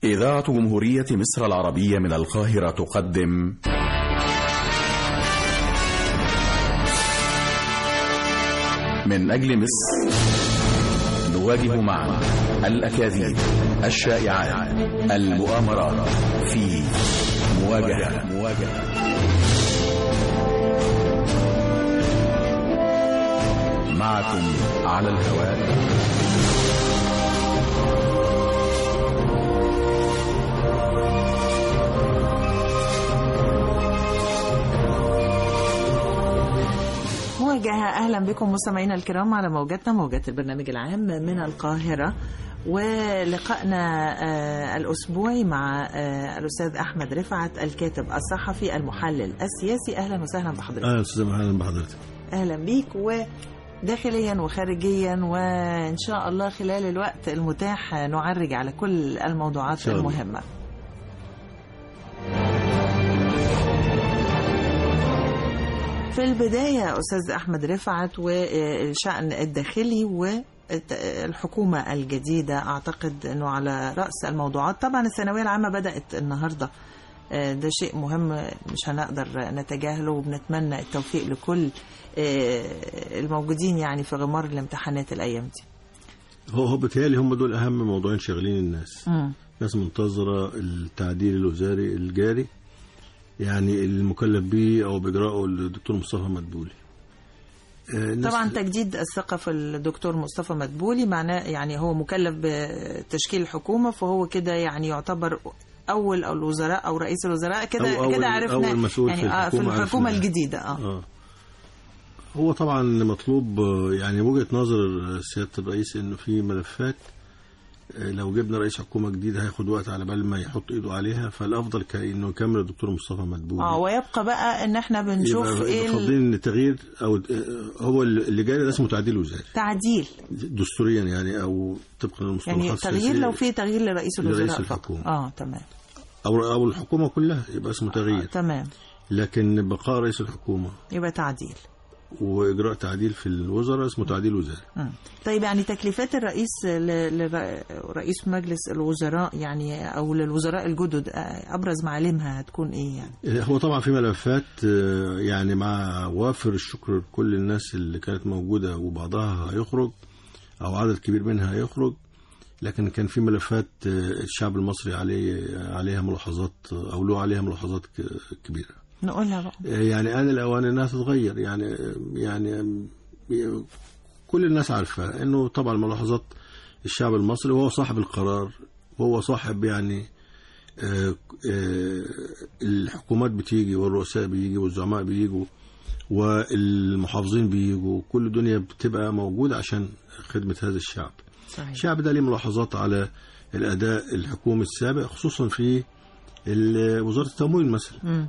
إذاعة جمهورية مصر العربية من القاهرة تقدم من أجل مصر نواجه معا الأكاذيب الشائعات المؤامرات في مواجهة مواجهة معكم على الهواء مواجهة أهلا بكم مستمعينا الكرام على موجاتنا موجات البرنامج العام من القاهرة ولقائنا آه الأسبوعي مع آه الأستاذ أحمد رفعت الكاتب الصحفي المحلل السياسي أهلا وسهلا بحضرتك اهلا استاذ اهلا بحضرتك أهلا بيك وداخليا وخارجيا وإن شاء الله خلال الوقت المتاح نعرج على كل الموضوعات شاء الله. المهمة في البداية أستاذ أحمد رفعت والشأن الداخلي والحكومة الجديدة أعتقد أنه على رأس الموضوعات طبعا الثانوية العامة بدأت النهاردة آه، ده شيء مهم مش هنقدر نتجاهله وبنتمنى التوفيق لكل آه، الموجودين يعني في غمار الامتحانات الأيام دي هو هو بيتهيألي هم دول اهم موضوعين شاغلين الناس مم. الناس منتظره التعديل الوزاري الجاري يعني المكلف به او باجراءه الدكتور مصطفى مدبولي آه، الناس- طبعا تجديد الثقة في الدكتور مصطفى مدبولي معناه يعني هو مكلف بتشكيل الحكومة فهو كده يعني يعتبر أول أو الوزراء أو رئيس الوزراء كده أو أول- كده عرفنا أول مسؤول يعني في آه في الحكومة الحكومة عرفنا. الجديدة اه اه هو طبعا مطلوب آه، يعني وجهه نظر سياده الرئيس انه في ملفات آه، لو جبنا رئيس حكومه جديد هياخد وقت على بال ما يحط ايده عليها فالافضل كانه يكمل الدكتور مصطفى مدبولي اه ويبقى بقى ان احنا بنشوف يبقى ايه يبقى فاضلين ان تغيير او هو اللي جاري ده اسمه تعديل وزاري التعديل دستوريا يعني او طبقا للمصطلحات يعني تغيير السياسية لو في تغيير لرئيس لرئيس الوزراء فقط الحكومة. اه تمام او او الحكومه كلها يبقى اسمه آه تغيير تمام لكن بقاء رئيس الحكومه يبقى تعديل واجراء تعديل في الوزراء اسمه تعديل وزاري مم. طيب يعني تكليفات الرئيس ل- لرئيس مجلس الوزراء يعني او للوزراء الجدد آه، ابرز معالمها هتكون ايه يعني هو طبعا في ملفات آه، يعني مع وافر الشكر لكل الناس اللي كانت موجوده وبعضها هيخرج او عدد كبير منها هيخرج لكن كان في ملفات آه، الشعب المصري عليه عليها ملاحظات آه، او له عليها ملاحظات ك- كبيره نقولها بقى يعني آن الأوان إنها تتغير يعني يعني كل الناس عارفة إنه طبعا ملاحظات الشعب المصري وهو صاحب القرار وهو صاحب يعني آه، آه، الحكومات بتيجي والرؤساء بيجي والزعماء بيجوا والمحافظين بيجوا كل الدنيا بتبقى موجودة عشان خدمة هذا الشعب صحيح الشعب ده ليه ملاحظات على الأداء الحكومي السابق خصوصا في ال- وزارة التموين مثلا مم.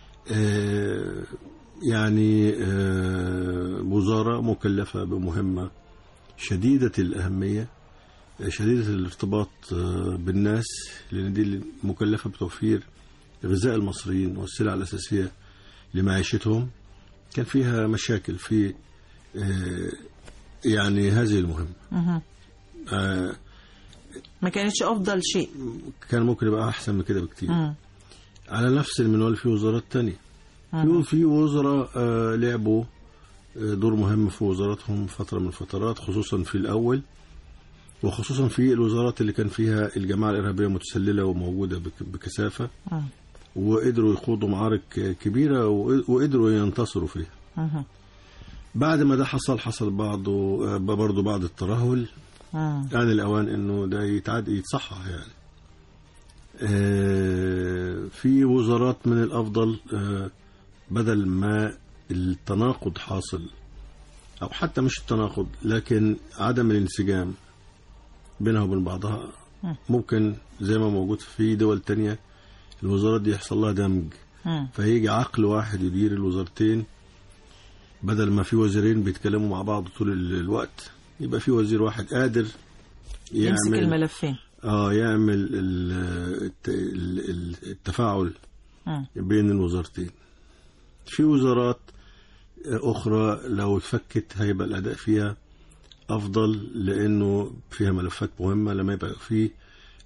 آه، يعني آه، وزارة مكلفة بمهمة شديدة الأهمية آه، شديدة الارتباط آه، بالناس لأن دي مكلفة بتوفير غذاء المصريين والسلع الأساسية لمعيشتهم كان فيها مشاكل في آه، يعني هذه المهمة مهم. آه، ما كانتش افضل شيء كان ممكن يبقى أحسن من كده بكتير مم. على نفس المنوال في وزارات تانية مم. في في وزراء آه، لعبوا آه، دور مهم في وزاراتهم فترة من الفترات خصوصا في الأول وخصوصا في الوزارات اللي كان فيها الجماعة الإرهابية متسللة وموجودة بك- بكثافة مم. وقدروا يخوضوا معارك آه، كبيرة وق- وقدروا ينتصروا فيها مهم. بعد ما ده حصل حصل بعضه آه، برضه بعض الترهل مم. آن الأوان إنه ده يتعاد يتصحح يعني آه، في وزارات من الأفضل آه، بدل ما التناقض حاصل أو حتى مش التناقض لكن عدم الانسجام بينها وبين بعضها مم. ممكن زي ما موجود في دول تانية الوزارات دي يحصل لها دمج مم. فيجي عقل واحد يدير الوزارتين بدل ما في وزيرين بيتكلموا مع بعض طول ال- الوقت يبقى في وزير واحد قادر يمسك يعمل الملفين اه يعمل ال- الت- ال- ال- التفاعل مم. بين الوزارتين في وزارات أخرى لو اتفكت هيبقى الأداء فيها أفضل لأنه فيها ملفات مهمة لما يبقى فيه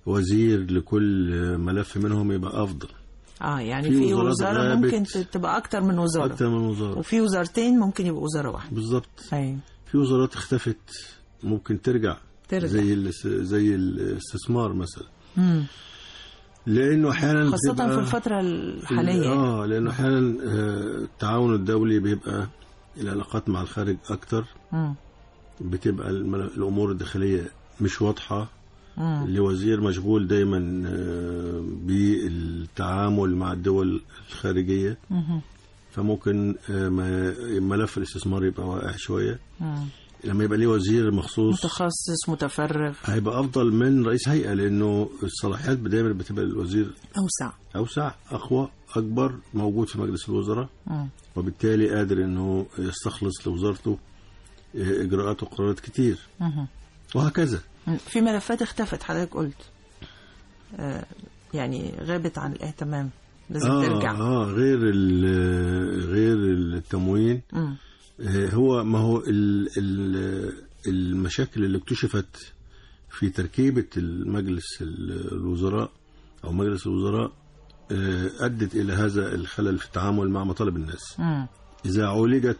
وزير لكل ملف منهم يبقى افضل اه يعني في في وزارات وزاره غابت. ممكن ت- تبقى اكتر من وزاره اكتر من وزاره وفي وزارتين ممكن يبقوا وزاره واحده بالظبط ايوه في وزارات اختفت ممكن ترجع ترجع. زي الاس- زي الاستثمار مثلا مم. لانه احيانا خاصه بتبقى- في الفتره الحاليه اه لانه احيانا آه، التعاون الدولي بيبقى العلاقات مع الخارج اكتر مم. بتبقى المل- الامور الداخليه مش واضحه مم. لوزير مشغول دايما آه، بالتعامل مع الدول الخارجيه مم. فممكن آه، ما- ملف الاستثمار يبقى واقع شويه مم. لما يبقى ليه وزير مخصوص متخصص متفرغ هيبقى افضل من رئيس هيئه لانه الصلاحيات دايما بتبقى الوزير اوسع اوسع اقوى اكبر موجود في مجلس الوزراء مم. وبالتالي قادر انه يستخلص لوزارته آه، اجراءات وقرارات كتير مم. وهكذا مم. في ملفات اختفت حضرتك قلت آه يعني غابت عن الاهتمام لازم اه ترجع اه غير ال- غير التموين مم. آه، هو ما هو ال ال المشاكل اللي اكتشفت في تركيبة المجلس ال- الوزراء أو مجلس الوزراء آه، أدت إلى هذا الخلل في التعامل مع مطالب الناس مم. إذا عولجت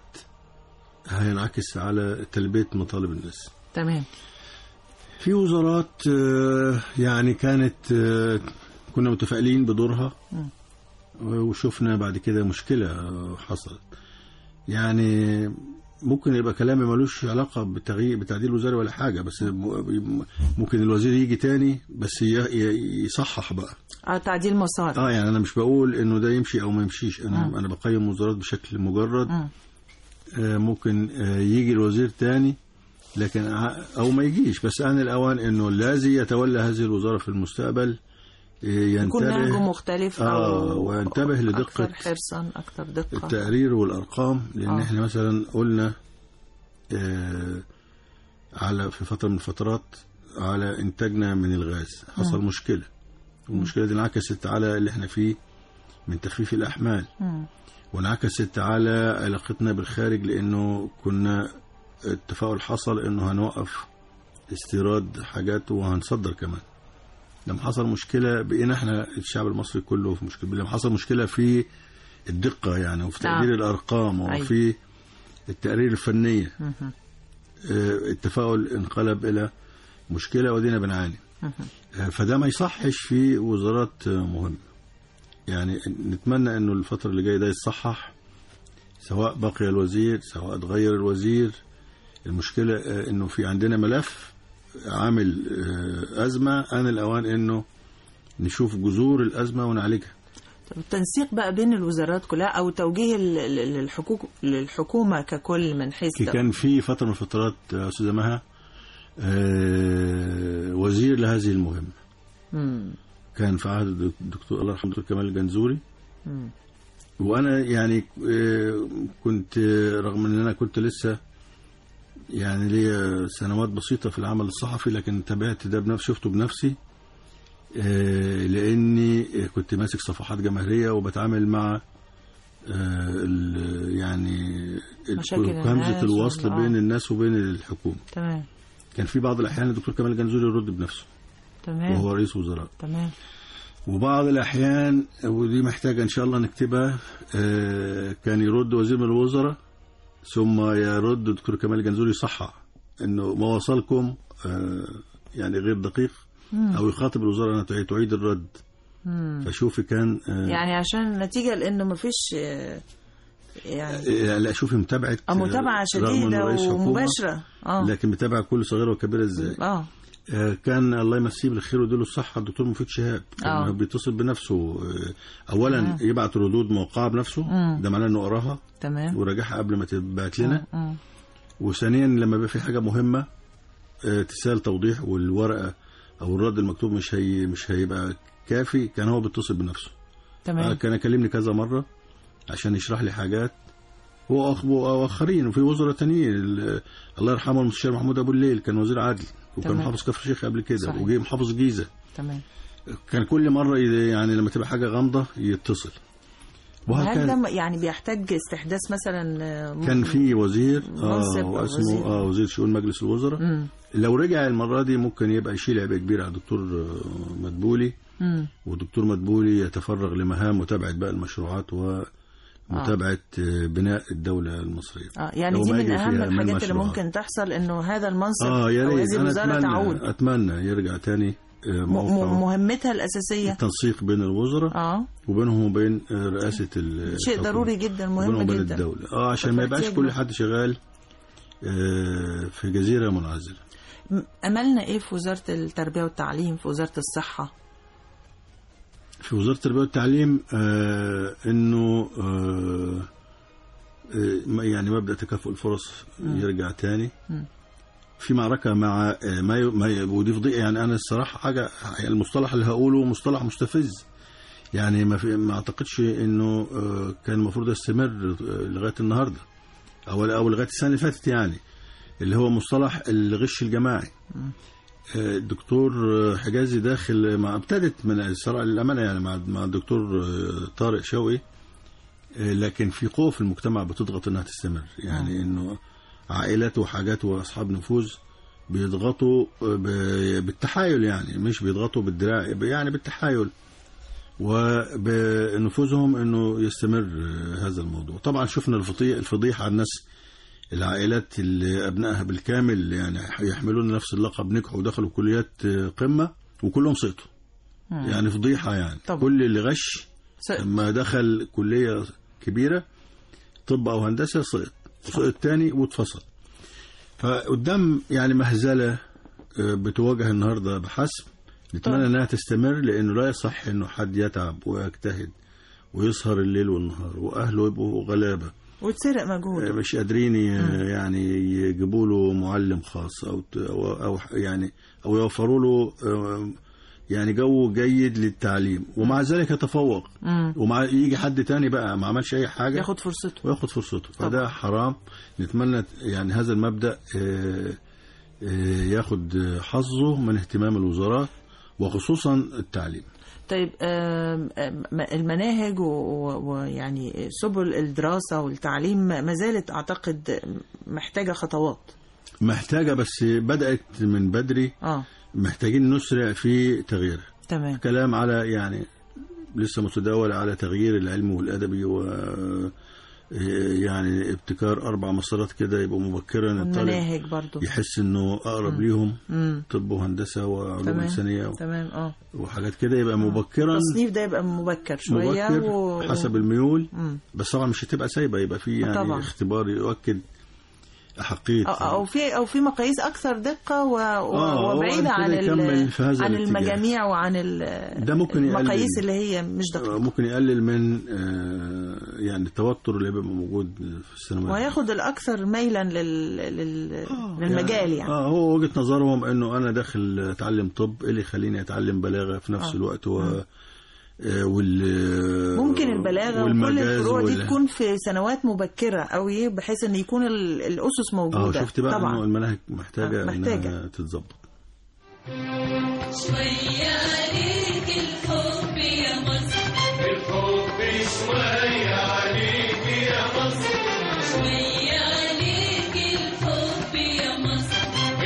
هينعكس على تلبية مطالب الناس تمام في وزارات آه، يعني كانت آه، كنا متفائلين بدورها مم. وشفنا بعد كده مشكلة آه، حصلت يعني ممكن يبقى كلامي ملوش علاقة بتغيير بتعديل وزاري ولا حاجة بس م- ممكن الوزير يجي تاني بس ي- ي- يصحح بقى اه تعديل مسار اه يعني انا مش بقول انه ده يمشي او ما يمشيش انا مم. انا بقيم وزارات بشكل مجرد مم. آه، ممكن آه، يجي الوزير تاني لكن ع- او ما يجيش بس ان الاوان انه الذي يتولى هذه الوزاره في المستقبل آه، يكون نهجه ينتبه مختلف آه، او وينتبه لدقة اكثر حرصا اكثر دقه التقرير والارقام لان آه. احنا مثلا قلنا آه، على في فتره من الفترات على انتاجنا من الغاز حصل مشكله والمشكله دي انعكست على اللي احنا فيه من تخفيف الاحمال مم. وانعكست على علاقتنا بالخارج لانه كنا التفاؤل حصل انه هنوقف استيراد حاجات وهنصدر كمان لما حصل مشكله بقينا احنا الشعب المصري كله في مشكله لما حصل مشكله في الدقه يعني وفي نعم. تقدير الارقام أيوة. وفي التقارير الفنيه مم. آه، التفاؤل انقلب الى مشكله ودينا بنعاني مم. آه، فده ما يصحش في وزارات آه، مهمه يعني نتمنى انه الفتره اللي جايه ده يتصحح سواء بقي الوزير سواء اتغير الوزير المشكله آه، انه في عندنا ملف عامل آه، ازمه ان الاوان انه نشوف جذور الازمه ونعالجها طب التنسيق بقى بين الوزارات كلها او توجيه ال- ال- للحقوق للحكومه ككل من حيث كي كان في فتره من الفترات آه، استاذه مها آه، وزير لهذه المهمه مم. كان في عهد الدكتور الله يرحمه الدكتور كمال الجنزوري مم. وانا يعني آه، كنت آه، رغم ان انا كنت لسه يعني ليا سنوات بسيطه في العمل الصحفي لكن تابعت ده بنفسي شفته بنفسي آه، لاني كنت ماسك صفحات جماهيريه وبتعامل مع آه، ال- يعني ال- مشاكل همزه الناس الوصل وال- آه. بين الناس وبين الحكومه تمام كان في بعض الاحيان الدكتور كمال الجنزوري يرد بنفسه تمام وهو رئيس وزراء تمام وبعض الأحيان ودي محتاجة إن شاء الله نكتبها آه، كان يرد وزير من الوزراء ثم يرد دكتور كمال الجنزوري يصحح إنه ما وصلكم آه، يعني غير دقيق أو يخاطب الوزارة أنها تعيد- تعيد الرد مم. فشوفي كان آه، يعني عشان نتيجه لانه ما فيش يعني آه، لا شوفي متابعة آه، متابعه رغم إنه شديده رئيس حكومة، ومباشره اه لكن متابعة كل صغيرة وكبيرة إزاي اه آه، كان الله يمسيه بالخير ويديله الصحة الدكتور مفيد شهاب كان آه. بيتصل بنفسه آه، أولا يبعت ردود موقعة بنفسه مم. ده معناه إنه قراها تمام وراجعها قبل ما تتبعت لنا مم. وثانيا لما يبقى في حاجه مهمه آه، تسال توضيح والورقه او الرد المكتوب مش هي مش هيبقى كافي كان هو بيتصل بنفسه آه، تمام كان يكلمني كذا مره عشان يشرح لي حاجات هو أخ- واخرين وفي وزراء تانيين ال- الله يرحمه المستشار محمود ابو الليل كان وزير عدل وكان تمام. محافظ كفر الشيخ قبل كده صحيح. وجه محافظ جيزه تمام كان كل مره ي- يعني لما تبقى حاجه غامضه يتصل هل وهكذا ده م- يعني بيحتاج استحداث مثلا آه، م- كان في وزير اه منصب أو واسمه وزير. اه وزير شؤون مجلس الوزراء مم. لو رجع المره دي ممكن يبقى يشيل عبء كبير على الدكتور آه، مدبولي مم. والدكتور مدبولي يتفرغ لمهام متابعه بقى المشروعات ومتابعه آه، بناء الدوله المصريه اه يعني لو دي ما من يجري اهم فيها من الحاجات اللي مشروعات. ممكن تحصل انه هذا المنصب اه يا او ريت هذه انا الوزاره تعود اتمنى اتمنى يرجع تاني آه، م- م- موقع مهمتها الاساسيه التنسيق بين الوزراء اه وبينهم وبين آه، رئاسه ال- شيء الحكومة. ضروري جدا مهم وبينهم وبين جدا الدوله اه عشان ما يبقاش فاحتياج كل له. حد شغال آه، في جزيره منعزله م- املنا ايه في وزاره التربيه والتعليم في وزاره الصحه في وزاره التربيه والتعليم آه انه آه آه، يعني مبدا تكافؤ الفرص يرجع تاني مم. في معركه مع آه، ما ي- ما ي- ودي فضيحه يعني انا الصراحه حاجه يعني المصطلح اللي هقوله مصطلح مستفز يعني ما في ما اعتقدش انه آه، كان المفروض يستمر آه، لغايه النهارده او او لغايه السنه اللي فاتت يعني اللي هو مصطلح الغش الجماعي آه، الدكتور آه، حجازي داخل مع ابتدت من الصراحه للامانه يعني مع مع الدكتور آه، طارق شوقي آه، لكن في قوة في المجتمع بتضغط انها تستمر يعني انه عائلات وحاجات واصحاب نفوذ بيضغطوا آه، ب- بالتحايل يعني مش بيضغطوا بالدراع يعني بالتحايل وبنفوذهم انه يستمر آه، هذا الموضوع طبعا شفنا الفضيحه الفضيحه على الناس العائلات اللي ابنائها بالكامل يعني يحملون نفس اللقب نجحوا ودخلوا كليات آه، قمه وكلهم سقطوا يعني فضيحه يعني طبعا. كل اللي غش س- لما دخل كلية كبيرة طب أو هندسة سقط سقط تاني واتفصل فقدام يعني مهزلة آه، بتواجه النهاردة بحسب نتمنى طبعا. انها تستمر لانه لا يصح انه حد يتعب ويجتهد ويسهر الليل والنهار واهله يبقوا غلابه وتسرق آه، مجهوده مش قادرين ي- يعني يجيبوا له معلم خاص او ت- او أو يعني او يوفروا له آه، يعني جو جيد للتعليم ومع ذلك يتفوق مم. ومع يجي حد تاني بقى ما عملش اي حاجه ياخد فرصته وياخد فرصته طبعا. فده حرام نتمنى يعني هذا المبدا آه، آه، ياخد حظه من اهتمام الوزارات وخصوصا التعليم طيب آم، آم، المناهج و- و- ويعني سبل الدراسة والتعليم ما زالت أعتقد محتاجة خطوات محتاجه بس بدات من بدري اه محتاجين نسرع في تغييرها تمام كلام على يعني لسه متداول على تغيير العلمي والادبي و يعني ابتكار اربع مسارات كده يبقوا مبكرا الطالب والمناهج برضو يحس انه اقرب ليهم مم. طب وهندسه وعلوم تمام. انسانيه تمام اه وحاجات كده يبقى مبكرا التصنيف ده يبقى مبكر شوية مبكر و... حسب الميول مم. بس طبعا مش هتبقى سايبه يبقى في يعني طبعا. اختبار يؤكد احقيه أو, او في او في مقاييس اكثر دقه و... آه، وبعيده وبعد عن كده يكمل ال... في هذا عن الاتجاه. المجاميع وعن ال... ده ممكن يقلل. المقاييس اللي هي مش دقيقه ممكن يقلل من آه، يعني التوتر اللي بيبقى موجود في السينما وهياخد الاكثر ميلا لل... لل... للمجال يعني اه هو وجهه نظرهم انه انا داخل اتعلم طب ايه اللي يخليني اتعلم بلاغه في نفس آه. الوقت و آه، وال ممكن البلاغه وكل والمجاز الفروع دي وال- تكون في سنوات مبكره قوي بحيث ان يكون ال... الاسس اه موجوده شفت بقى انه طبعا المناهج محتاجه, آه، محتاجة. انها تتظبط شوية عليك الحب يا مصر شوية عليك الحب يا مصر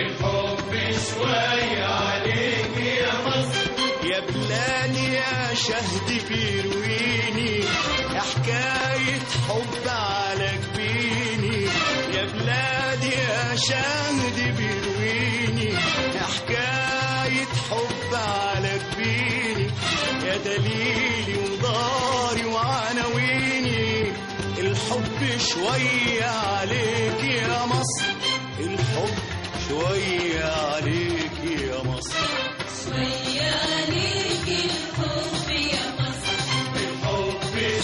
يا بلادي يا شهد بيرويني يا حكاية حب على جبيني يا بلادي يا شهد بيرويني يا حكاية حب على جبيني يا دليلي وداري وعناويني الحب شوية عليك يا مصر الحب شوية عليك يا مصر شوية عليك الحب يا مصر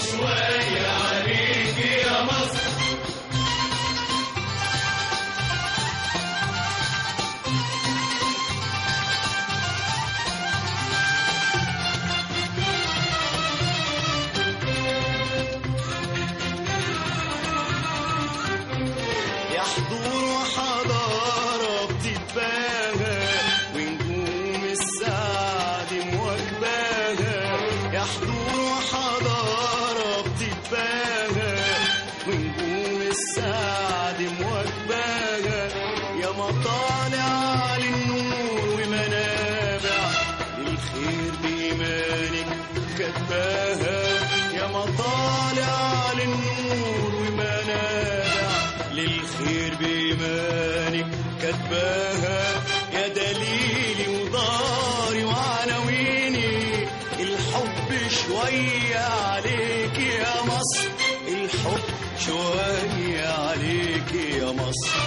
يا حضور وحضارة بتتباهى ونجوم السعد مواكباها يا حضور وحضارة بتتباهى كتباها ونجوم السعد مواكباها يا مطالع للنور ومنابع للخير بإيمانك كتباها يا مطالع للنور ومنابع للخير بإيمانك كتباها يا دليلي وداري وعناويني الحب شوية عليك يا مصر الحب شوية عليك يا مصر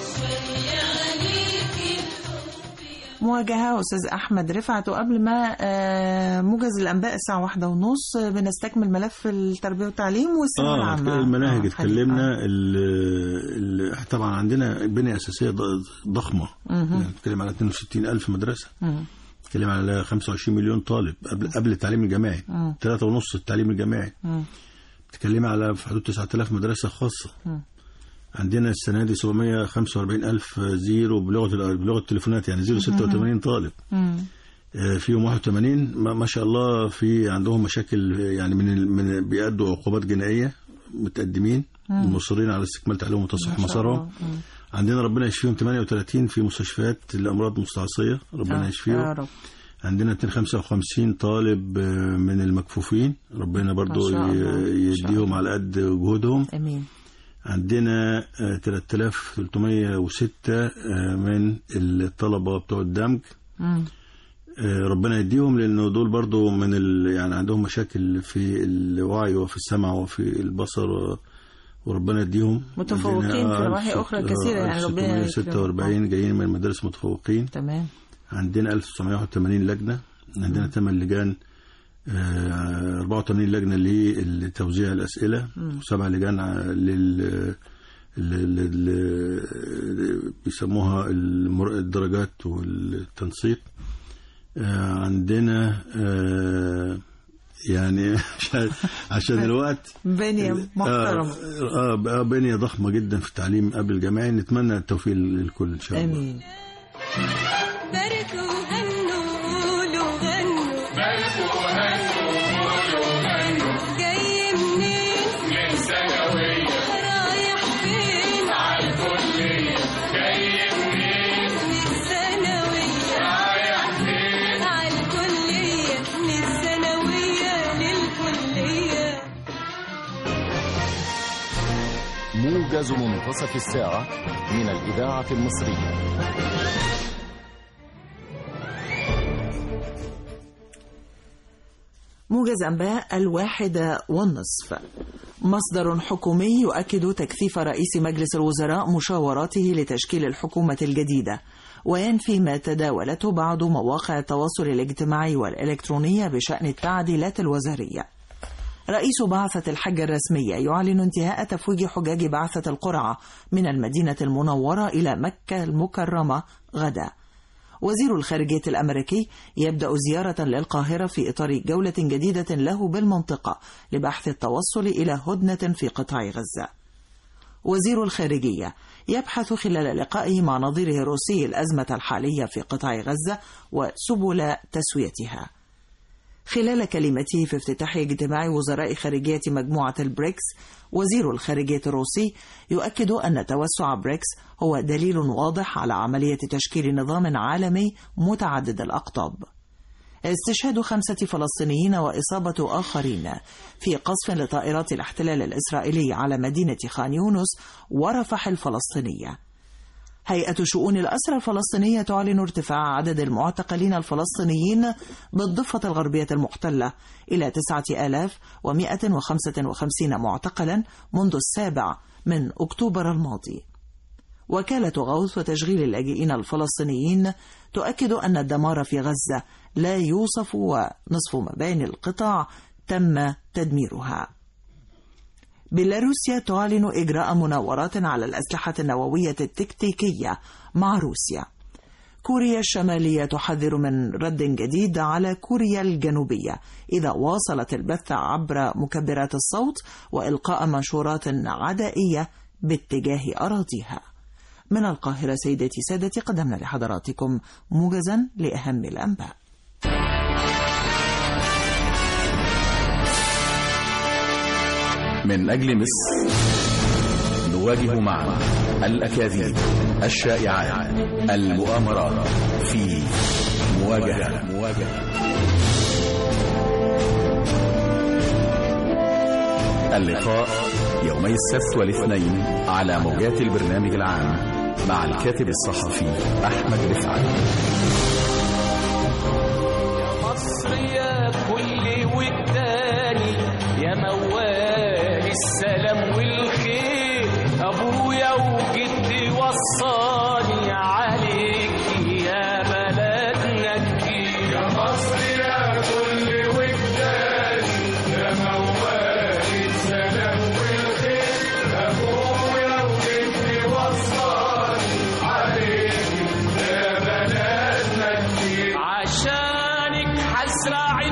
مواجهة أستاذ أحمد رفعت وقبل ما آه، موجز الأنباء الساعة واحدة ونص آه، بنستكمل ملف التربية والتعليم والثانوية اه العامة المناهج آه، اتكلمنا ال- ال- طبعا عندنا بنية أساسية ض- ضخمة يعني بنتكلم على 62 ألف مدرسة مم. بنتكلم على 25 مليون طالب قبل قبل التعليم الجامعي مم. 3 ونص التعليم الجامعي مم. بتتكلمي على في حدود 9000 مدرسة خاصة عندنا السنة دي 745 ألف زيرو بلغة ال- بلغة التليفونات يعني زيرو 86 طالب مم. آه، فيهم 81 ما ما شاء الله في عندهم مشاكل يعني من ال- من بيأدوا عقوبات جنائية متقدمين مصرين على استكمال تعليمهم وتصحيح ما شاء مسارهم الله. مم. عندنا ربنا يشفيهم 38 في مستشفيات الأمراض المستعصية ربنا آه، يشفيهم يا رب عندنا 255 طالب آه، من المكفوفين ربنا برضو ما شاء الله. ي- ما شاء يديهم الله. على قد جهودهم أمين عندنا آه، 3306 آه، من الطلبة بتوع الدمج مم. آه، ربنا يديهم لانه دول برضو من ال... يعني عندهم مشاكل في الوعي وفي السمع وفي البصر آه، وربنا يديهم متفوقين عندنا في نواحي ألف- أخرى كثيرة، يعني ربنا يكرمهم. 646 جايين من مدارس متفوقين تمام عندنا 1981 لجنة عندنا 8 لجان آه، 84 لجنة لتوزيع الأسئلة وسبع لجان ع- لل لل- لل- بيسموها المر- الدرجات والتنسيق آه، عندنا آه، يعني عشان- عشان الوقت بنية محترمة اه آه، بنية ضخمة جدا في التعليم قبل الجامعي نتمنى التوفيق للكل ان شاء الله أمين باركوا هنوا قولوا غنوا باركوا هنوا قولوا غنوا جاي منين من ثانوية رايح فين على الكلية جاي منين من الثانوية رايح فين على الكلية من الثانوية للكلية موجز منتصف الساعة من الإذاعة المصرية موجز أنباء الواحدة والنصف مصدر حكومي يؤكد تكثيف رئيس مجلس الوزراء مشاوراته لتشكيل الحكومة الجديدة وينفي ما تداولته بعض مواقع التواصل الاجتماعي والإلكترونية بشأن التعديلات الوزارية رئيس بعثة الحج الرسمية يعلن انتهاء تفويج حجاج بعثة القرعة من المدينة المنورة إلى مكة المكرمة غدا وزير الخارجية الأمريكي يبدأ زيارة للقاهرة في إطار جولة جديدة له بالمنطقة لبحث التوصل إلى هدنة في قطاع غزة. وزير الخارجية يبحث خلال لقائه مع نظيره الروسي الأزمة الحالية في قطاع غزة وسبل تسويتها. خلال كلمته في افتتاح اجتماع وزراء خارجية مجموعة البريكس وزير الخارجية الروسي يؤكد أن توسع بريكس هو دليل واضح على عملية تشكيل نظام عالمي متعدد الأقطاب استشهاد خمسة فلسطينيين وإصابة آخرين في قصف لطائرات الاحتلال الإسرائيلي على مدينة خان يونس ورفح الفلسطينية هيئة شؤون الأسرى الفلسطينية تعلن ارتفاع عدد المعتقلين الفلسطينيين بالضفة الغربية المحتلة إلى 9155 معتقلا منذ السابع من أكتوبر الماضي وكالة غوث وتشغيل اللاجئين الفلسطينيين تؤكد أن الدمار في غزة لا يوصف ونصف مباني القطاع تم تدميرها بيلاروسيا تعلن إجراء مناورات على الأسلحة النووية التكتيكية مع روسيا كوريا الشمالية تحذر من رد جديد على كوريا الجنوبية إذا واصلت البث عبر مكبرات الصوت وإلقاء منشورات عدائية باتجاه أراضيها من القاهرة سيدتي سادتي قدمنا لحضراتكم موجزا لأهم الأنباء من أجل مصر نواجه معا الأكاذيب الشائعات المؤامرات في مواجهة مواجهة اللقاء يومي السبت والاثنين على موجات البرنامج العام مع الكاتب الصحفي أحمد رفعت مصر يا كل والتاني يا موال السلام والخير ابويا وجدي وصاني عليك يا بلدنا كتير يا مصر يا كل والتاني يا موال السلام والخير ابويا وجدي وصاني عليك يا بلدنا كتير عشانك حزرع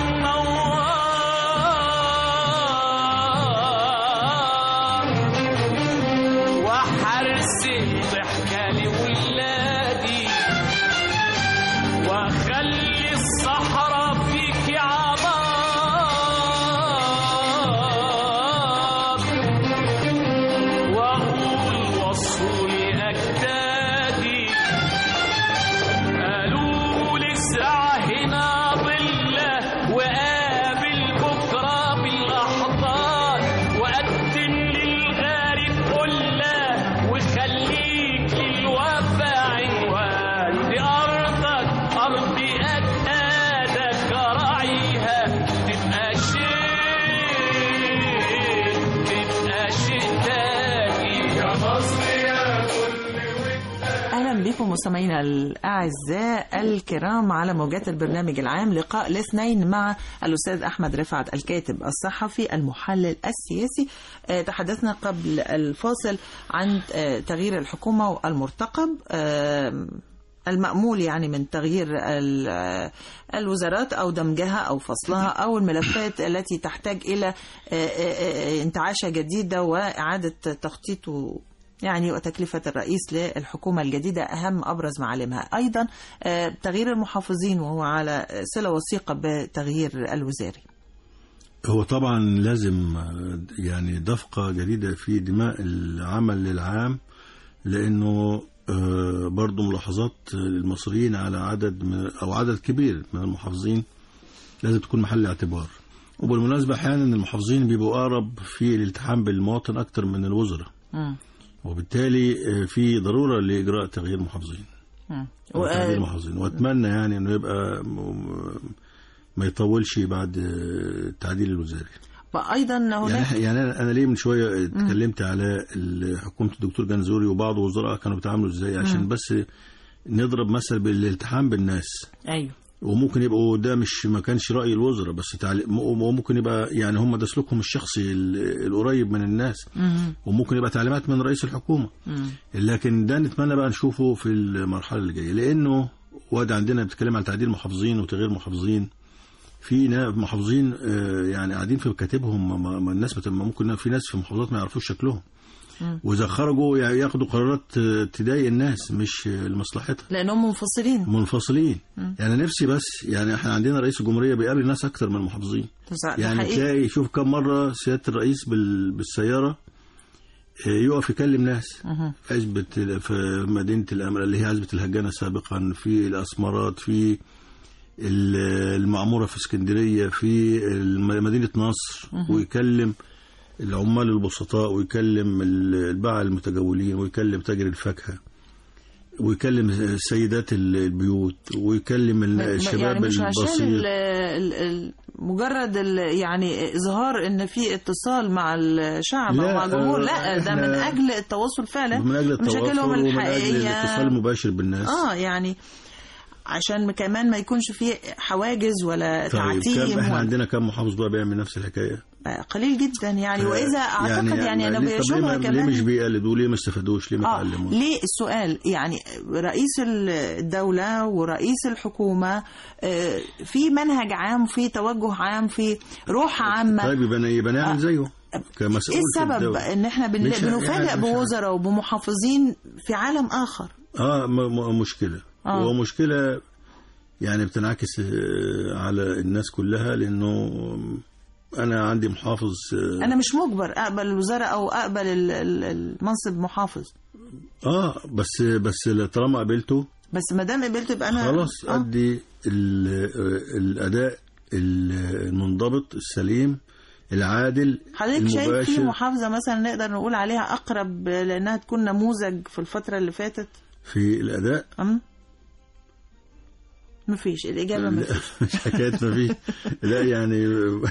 النوار وحرسم ضحكة لولادي واخلي الصحراء فيك عبار واقول وصولي اجدادي قالوا لي ازرع هنا ضله وقابل بكره بالاحضان وقدم للغارب قله وخليك للوفا عنوان دي ارضك ارضي اجدادك راعيها تبقى شيء تبقى شيء تاني يا مصر يا اهلا بكم مستمعينا الاعزاء الكرام على موجات البرنامج العام لقاء الاثنين مع الاستاذ احمد رفعت الكاتب الصحفي المحلل السياسي آه، تحدثنا قبل الفاصل عن آه، تغيير الحكومه والمرتقب آه، المأمول يعني من تغيير ال- آه، الوزارات أو دمجها أو فصلها أو الملفات التي تحتاج إلى آه، آه، آه، انتعاشة جديدة وإعادة تخطيط و- يعني وتكلفة الرئيس للحكومة الجديدة أهم أبرز معالمها أيضا آه، تغيير المحافظين وهو على صلة وثيقة بتغيير الوزاري هو طبعا لازم آه، يعني دفقة جديدة في دماء العمل العام لأنه آه، برضو ملاحظات المصريين على عدد من أو عدد كبير من المحافظين لازم تكون محل اعتبار وبالمناسبة أحيانا المحافظين بيبقوا أقرب في الالتحام بالمواطن أكتر من الوزراء مم. وبالتالي آه، في ضرورة لإجراء تغيير محافظين مم. أو و- تغيير محافظين وأتمنى يعني إنه يبقى م- ما يطولش بعد آه، التعديل الوزاري وأيضا يعني هناك إح- يعني انا أنا ليه من شويه اتكلمت على ال- حكومه الدكتور جنزوري وبعض وزراء كانوا بيتعاملوا ازاي عشان بس نضرب مثل بالالتحام بالناس أيوه وممكن يبقوا ده مش ما كانش راي الوزراء بس تعليم وممكن يبقى يعني هم ده سلوكهم الشخصي ال- القريب من الناس مم. وممكن يبقى تعليمات من رئيس الحكومه مم. لكن ده نتمنى بقى نشوفه في المرحله اللي جايه لانه واد عندنا بتتكلم عن تعديل محافظين وتغيير محافظين في نا- محافظين آه، يعني قاعدين في مكاتبهم ما- ما ما الناس بت- ممكن في ناس في محافظات ما يعرفوش شكلهم واذا خرجوا يع- ياخدوا قرارات آه، تضايق الناس مش آه، لمصلحتها لأنهم منفصلين منفصلين يعني نفسي بس يعني احنا عندنا رئيس الجمهوريه بيقابل ناس اكتر من المحافظين ده يعني حقيقي. تلاقي شوف كم مره سياده الرئيس بال- بالسياره آه، يقف يكلم ناس مهم. في عزبة في مدينة الأمل اللي هي عزبة الهجانة سابقا في الأسمرات في ال- المعمورة في اسكندرية في الم- مدينة نصر ويكلم العمال البسطاء ويكلم ال- الباعة المتجولين ويكلم تاجر الفاكهة ويكلم سيدات ال- البيوت ويكلم ال- الشباب يعني مش عشان البسيط ال ال ال مجرد ال يعني اظهار ان في اتصال مع الشعب لا، او مع الجمهور آه، لا ده إحنا- من اجل التواصل فعلا من أجل التواصل مشاكلهم ومن أجل الحقيقيه الاتصال المباشر بالناس اه يعني عشان كمان ما يكونش فيه حواجز ولا طيب كم تعتيم احنا ولا- عندنا كم محافظ بقى بيعمل نفس الحكايه آه، قليل جدا يعني واذا اعتقد يعني, انا ليه- طب ليه, بشوفها ما- ليه مش كمان بيقلدوا ليه ما استفادوش ليه ما اه اتعلموش ليه السؤال يعني رئيس الدولة ورئيس الحكومة آه، في منهج عام في توجه عام في روح عامة طيب يبقى يبقى نعمل زيه كمسؤول ايه في السبب الدولة. ان احنا بن- مش- بنفاجئ يعني مش- بوزراء وبمحافظين في عالم اخر اه م- م- مشكله آه. هو مشكله يعني بتنعكس آه، على الناس كلها لانه انا عندي محافظ آه، انا مش مجبر اقبل الوزاره او اقبل ال- ال- المنصب محافظ اه بس بس طالما قابلته بس ما دام قبلت يبقى انا خلاص آه. ادي ال- الاداء المنضبط السليم العادل حضرتك شايف في المباشر محافظه مثلا نقدر نقول عليها اقرب لانها تكون نموذج في الفتره اللي فاتت في الاداء أم؟ مفيش الإجابة لا، مفيش مش حكايه ما فيش لا يعني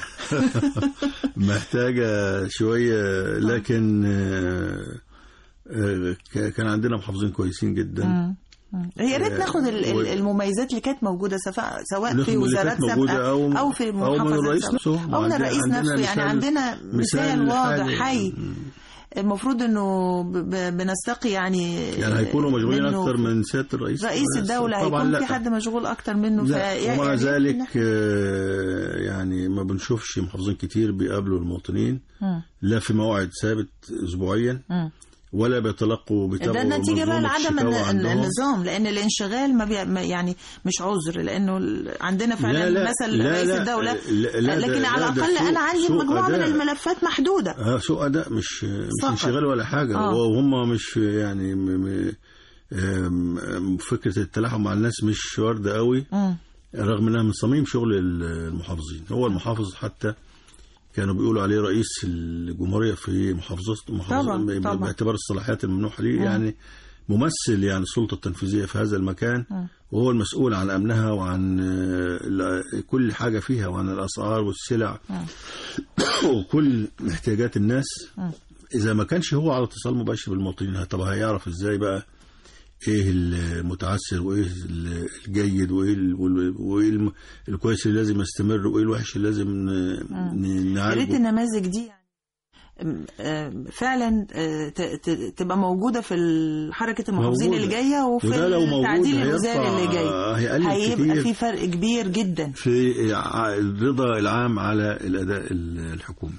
محتاجه شويه لكن آه، آه، ك- كان عندنا محافظين كويسين جدا مم. مم. يا ريت آه، ناخد ال- و- ال- المميزات اللي كانت موجودة سواء سواء ناخد في اللي وزارات كانت موجودة سابقة أو- أو في أو من محافظات الرئيس سابقة. نفسه. أو من وعندنا- الرئيس عندنا نفسه يعني مثال- عندنا مثال مثال واضح حالي. حي المفروض انه ب- ب- بنستقي يعني يعني هيكونوا مشغولين منه اكتر من سياده الرئيس رئيس الدولة طبعا هيكون لا. في حد مشغول أكتر منه لا فيعني- ومع يعني ذلك إحنا- آه، يعني ما بنشوفش محافظين كتير بيقابلوا المواطنين مم. لا في موعد ثابت اسبوعيا مم. ولا بيتلقوا ده بيتابعوا النتيجة بقى منظومة لعدم الشكاوى الن- عندهم. النظام لأن الانشغال ما, بي... ما يعني مش عذر لأنه ال- عندنا فعلا لا لا مثل لا رئيس لا الدولة لا لا لكن ده- على لا ده الأقل سوء- أنا عندي سوء مجموعة من أداء. الملفات محدودة اه سوء اداء مش مش فقط. انشغال ولا حاجه آه. وهم مش يعني م م آم، آم، فكره التلاحم مع الناس مش وارده قوي مم. رغم انها من صميم شغل المحافظين هو المحافظ حتى كانوا بيقولوا عليه رئيس الجمهوريه في محافظات محافظة طبعاً، ب- طبعاً. باعتبار الصلاحيات الممنوحه ليه يعني ممثل يعني السلطه التنفيذيه في هذا المكان وهو المسؤول عن امنها وعن آه، ال- كل حاجه فيها وعن الاسعار والسلع وكل احتياجات الناس اذا ما كانش هو على اتصال مباشر بالمواطنين طب هيعرف ازاي بقى ايه المتعسر وايه الجيد وايه ال- وال- وايه الم- الكويس اللي لازم يستمر وايه الوحش اللي لازم ن- ن- يا ريت نعالجه النماذج دي يعني أم- آم، فعلا آه، ت- ت- تبقى موجودة في ال- حركة المحافظين موجودة. اللي جاية وفي وده لو موجود التعديل الوزاري هيرفع- اللي جاي هيقلل هيبقى كتير. في فرق كبير جدا في ع- الرضا العام على الاداء ال- الحكومي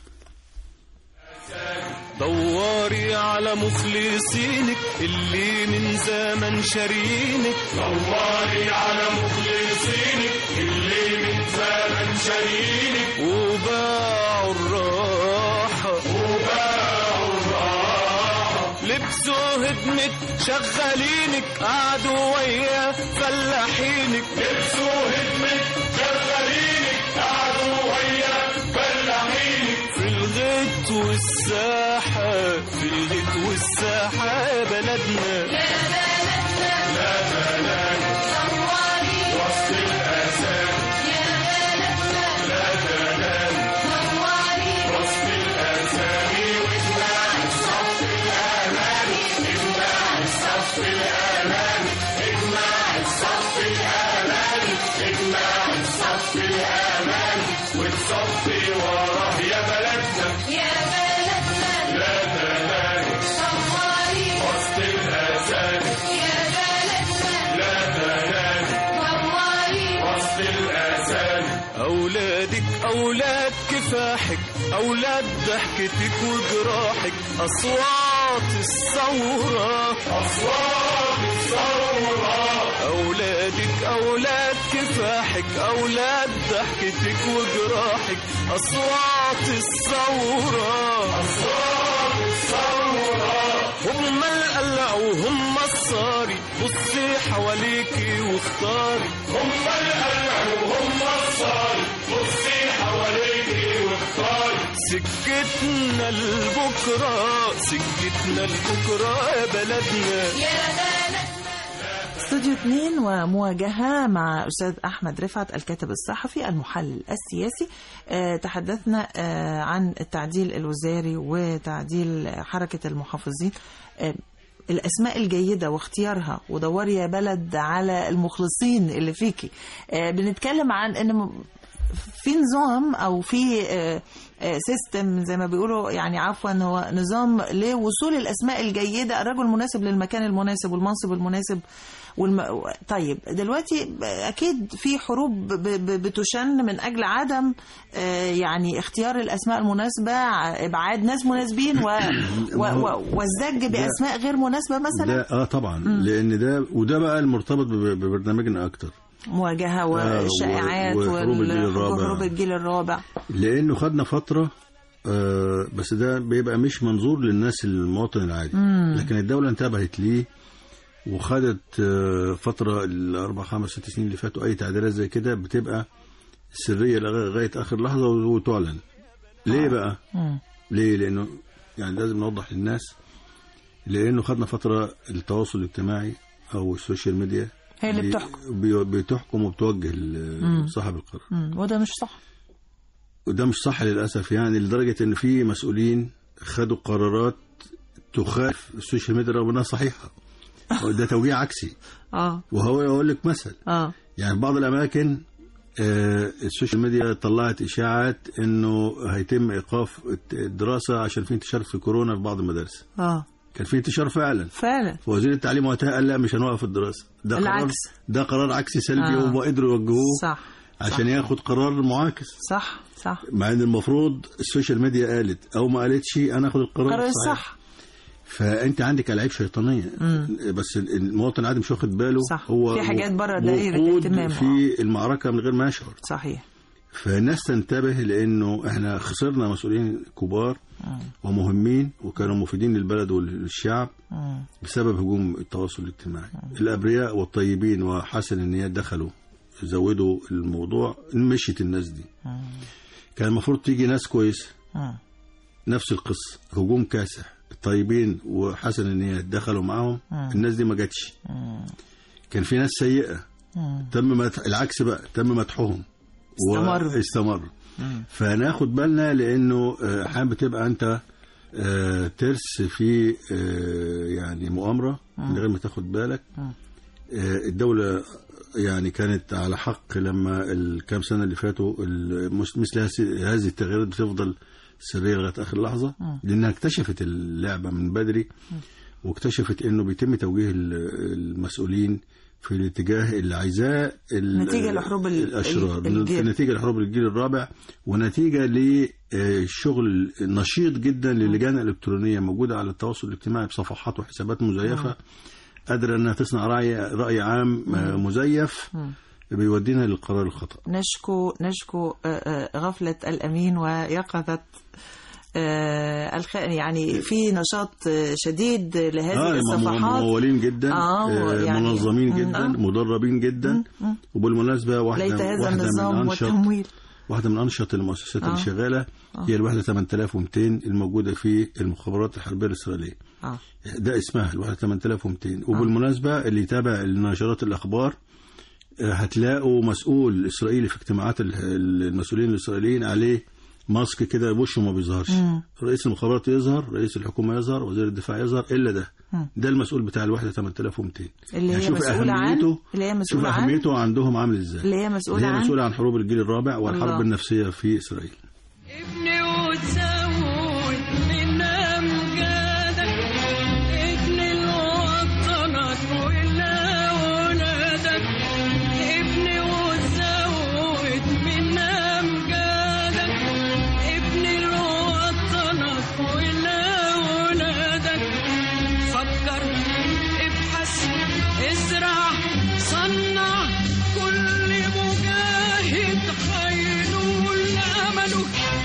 دوري على مخلصينك اللي من زمن شارينك دوري على مخلصينك اللي من زمن شارينك وباعوا الراحة وباعوا الراحة لبسوا هدمة شغالينك قعدوا ويا فلاحينك لبسوا هدمة شغالينك قعدوا ويا فلاحينك في الغيط والساحة في الغيط والساحة يا بلدنا أولادك أولاد كفاحك أولاد ضحكتك وجراحك أصوات الثورة أصوات الثورة أولادك أولاد كفاحك أولاد ضحكتك وجراحك أصوات الثورة أصوات الثورة هم القلع وهم الصاري بصي حواليكي واختاري هم القلع وهم الصاري بصي حواليكي واختاري سكتنا لبكرة سكتنا لبكرة يا بلدنا استوديو 2 ومواجهة مع أستاذ أحمد رفعت الكاتب الصحفي المحلل السياسي آه، تحدثنا آه، عن التعديل الوزاري وتعديل حركة المحافظين آه، الأسماء الجيدة واختيارها ودوري يا بلد على المخلصين اللي فيكي آه، بنتكلم عن أن م- في نظام او في آه، آه، سيستم زي ما بيقولوا يعني عفوا هو نظام لوصول الاسماء الجيده الرجل المناسب للمكان المناسب والمنصب المناسب والم... طيب دلوقتي اكيد في حروب ب... ب... بتشن من اجل عدم آه، يعني اختيار الاسماء المناسبه ع- ابعاد ناس مناسبين و... و... و... والزج باسماء غير مناسبه مثلا ده اه طبعا لان ده وده بقى المرتبط بب- ببرنامجنا اكتر مواجهة والشائعات و- وحروب الجيل وال- الرابع. وحروب الجيل الرابع لانه خدنا فتره آه، بس ده بيبقى مش منظور للناس المواطن العادي لكن الدوله انتبهت ليه وخدت آه، فتره الاربع خمس ست سنين اللي فاتوا اي تعديلات زي كده بتبقى سريه لغايه لغاية اخر لحظه وتعلن ليه بقى مم. ليه لانه يعني لازم نوضح للناس لانه خدنا فتره التواصل الاجتماعي او السوشيال ميديا هي اللي بي- بتحكم. بي- بتحكم وبتوجه ل- صاحب القرار مم. وده مش صح وده مش صح للاسف يعني لدرجه ان في مسؤولين خدوا قرارات تخالف السوشيال ميديا رغم انها صحيحه ده توجيه عكسي اه وهو يقول لك مثل اه يعني بعض الاماكن آه، السوشيال ميديا طلعت اشاعات انه هيتم ايقاف الدراسه عشان في انتشار في كورونا في بعض المدارس اه كان في انتشار فعلا فعلا فوزير التعليم وقتها قال لا مش هنوقف الدراسه ده قرار العكس. ده قرار عكسي سلبي آه. وهم قدروا يوجهوه صح عشان ياخد قرار معاكس صح صح مع ان المفروض السوشيال ميديا قالت او ما قالتش انا اخد القرار قرار الصحيح. صح فانت عندك العاب شيطانيه بس المواطن العادي مش واخد باله صح. هو في حاجات بره دايرة وقود اهتمامه. في المعركه من غير ما يشعر صحيح فالناس تنتبه لانه احنا خسرنا مسؤولين كبار ومهمين وكانوا مفيدين للبلد وللشعب مم. بسبب هجوم التواصل الاجتماعي الابرياء والطيبين وحسن النيات دخلوا زودوا الموضوع مشيت الناس دي كان المفروض تيجي ناس كويسه مم. نفس القصه هجوم كاسح الطيبين وحسن النيات دخلوا معاهم الناس دي ما جاتش كان في ناس سيئه تم مدح العكس بقى تم مدحهم استمروا. استمر فناخد بالنا لانه آه، احيانا بتبقى انت آه، ترس في آه، يعني مؤامره من غير ما تاخد بالك آه، الدوله يعني كانت على حق لما الكام سنه اللي فاتوا المس- مثل هذه هذه التغييرات بتفضل سريه لغايه اخر لحظه لانها اكتشفت اللعبه من بدري واكتشفت انه بيتم توجيه ال- المسؤولين في الاتجاه اللي عايزاه ال- نتيجة لحروب ال- الاشرار ال- الجيل. نتيجه لحروب الجيل الرابع ونتيجه لشغل نشيط جدا للجان الالكترونيه موجوده على التواصل الاجتماعي بصفحات وحسابات مزيفه قادره انها تصنع راي راي عام آه، مزيف بيودينا للقرار الخطا نشكو نشكو آه، آه، غفلة الأمين ويقظة آه، الخائن يعني في نشاط آه، شديد لهذه اه م- الصفحات ممولين جدا آه، آه يعني- منظمين مم، جدا آه. مدربين جدا وبالمناسبه واحده ليت هذا واحده من النظام انشط والتمويل واحده من انشط المؤسسات آه. اللي شغاله هي الوحده 8200 الموجوده في المخابرات الحربيه الاسرائيليه آه. ده اسمها الوحده 8200 وبالمناسبه اللي يتابع النشرات الاخبار آه، هتلاقوا مسؤول اسرائيلي في اجتماعات ال- المسؤولين الاسرائيليين عليه ماسك كده وشه ما بيظهرش رئيس المخابرات يظهر رئيس الحكومه يظهر وزير الدفاع يظهر الا ده ده المسؤول بتاع الوحده 8200 اللي هي شوف مسؤولة عن أهميته- اللي هي شوف مسؤولة عن اهميته عندهم عامل ازاي اللي هي مسؤولة اللي هي عن مسؤوله عن حروب الجيل الرابع والحرب الله. النفسيه في اسرائيل ابني وتزود من امجادك ابني لوطنك ولأولادك ابني وتزود من امجادك ابني لوطنك ولأولادك فكر ابحث ازرع صنع كل مجاهد هينول امله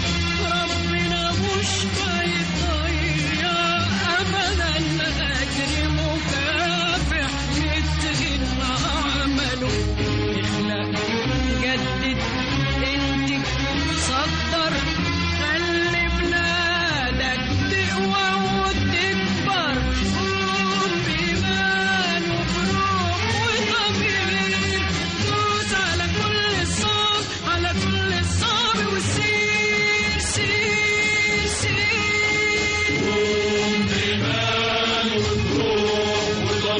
ربنا مش هيضيع ابدا اجر مكافح مثل عمله اخلق جدد انتج صدر خلي بلادك تقوى وتكبر قوم بإيمان وبروح وضمير دوس على كل الصعب على كل الصعب وسير سير سير قوم بإيمان وبروح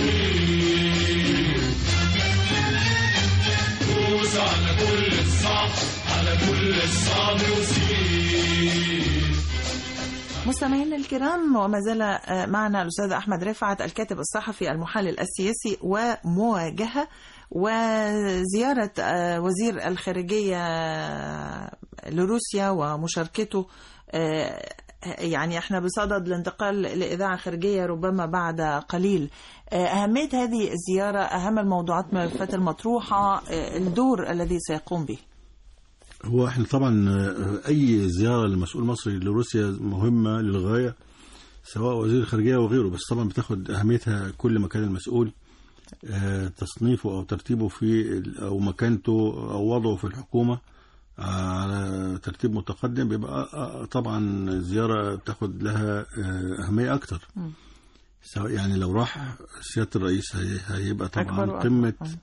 وضمير دوس على كل الصعب على كل الصعب وسير مستمعينا الكرام وما زال آه، معنا الأستاذ أحمد رفعت الكاتب الصحفي المحلل السياسي ومواجهة وزيارة آه، وزير الخارجية لروسيا ومشاركته آه، يعني احنا بصدد الانتقال لإذاعة خارجية ربما بعد قليل آه، أهمية هذه الزيارة أهم الموضوعات الملفات المطروحة آه، الدور الذي سيقوم به هو احنا طبعا آه، اي زياره لمسؤول مصري لروسيا مهمه للغايه سواء وزير الخارجيه وغيره بس طبعا بتاخد اهميتها كل ما كان المسؤول آه، تصنيفه او ترتيبه في ال- او مكانته او وضعه في الحكومه على ترتيب متقدم بيبقى آه، طبعا الزياره بتاخد لها آه، اهميه اكتر سواء يعني لو راح سياده الرئيس هي- هيبقى أكبر طبعا وأكبر. قمه آه.